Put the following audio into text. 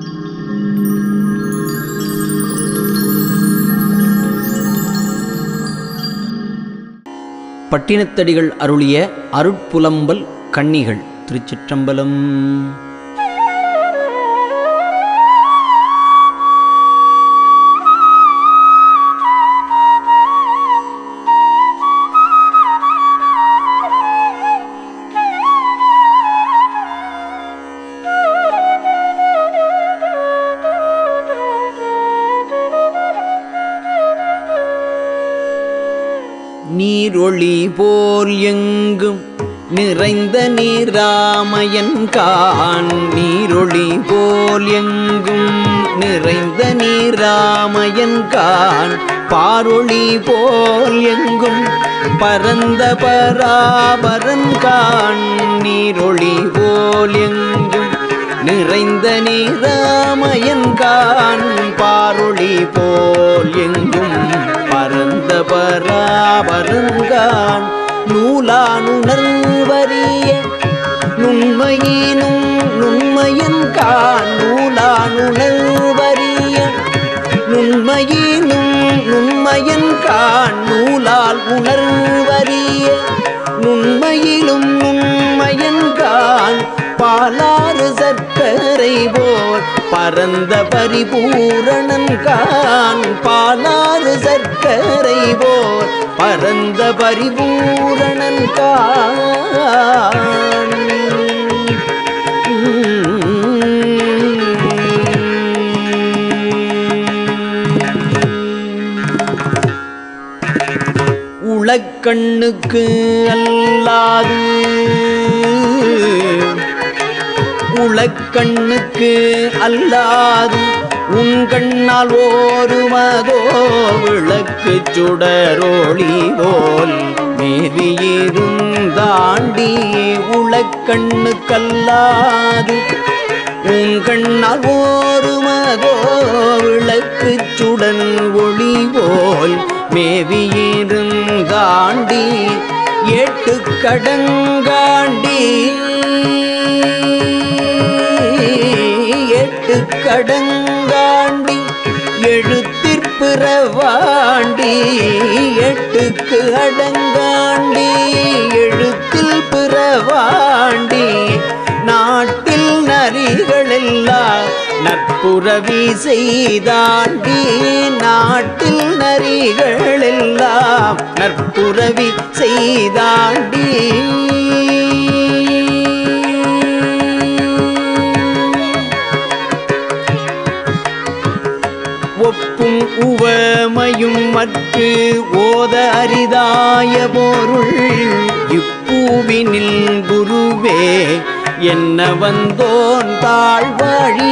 பட்டினத்தடிகள் அருளிய அருட்புலம்பல் கன்னிகள் திருச்சிற்றம்பலம் நீரொளி போல் எங்கும் நிறைந்த நீராமயன் கான் நீரொளி போல் எங்கும் நிறைந்த நீராமயன் கான் பாரொளி போல் எங்கும் பரந்த பராபரன் கான் நீரொளி போல் எங்கும் நிறைந்த நீராமயன் கான் பாரொளி போல் எங்கும் பரந்த பராபரங்கான் நூலானுணர்வறிய நுண்மையினும் நுண்மையன் கான் நூலானுணர்வறிய நுண்மையினும் நுண்மையன் கான் நூலால் உணர்வறிய நுண்மையிலும் நுண்மையன் கான் பாலாறு சர்க்கரை போல் பரந்த பரிபூரணன் கான் பாலாறு சர்க்கரை போல் பரந்த பரிபூரணன் கான் உளக்கண்ணுக்கு அல்லாது உளக்கண்ணுக்கு அல்லாது உன் கண்ணால் ஓருமதோ விளக்கு சுடரோழி போல் மேவியிருந்தாண்டி உளக்கண்ணுக்கல்லாது உன் கண்ணால் ஓருமதோ விளக்கு சுடன் ஒளி போல் மேவியிருந்தாண்டி எட்டு கடங்காண்டி எட்டு கடங்காண்டி எழுத்திற்பிறவாண்டி எட்டுக்கு அடங்காண்டி எழுத்தில் பிறவாண்டி நாட்டில் நரிகளெல்லாம் நட்புறவி செய்தாண்டி நாட்டில் நரிகளெல்லாம் நட்புறவி செய்தாண்டி ஒப்பும் உவமையும் மற்று ஓத அரிதாய பொருள் இப்பூவினில் குருவே என்ன வந்தோன் தாழ்வழி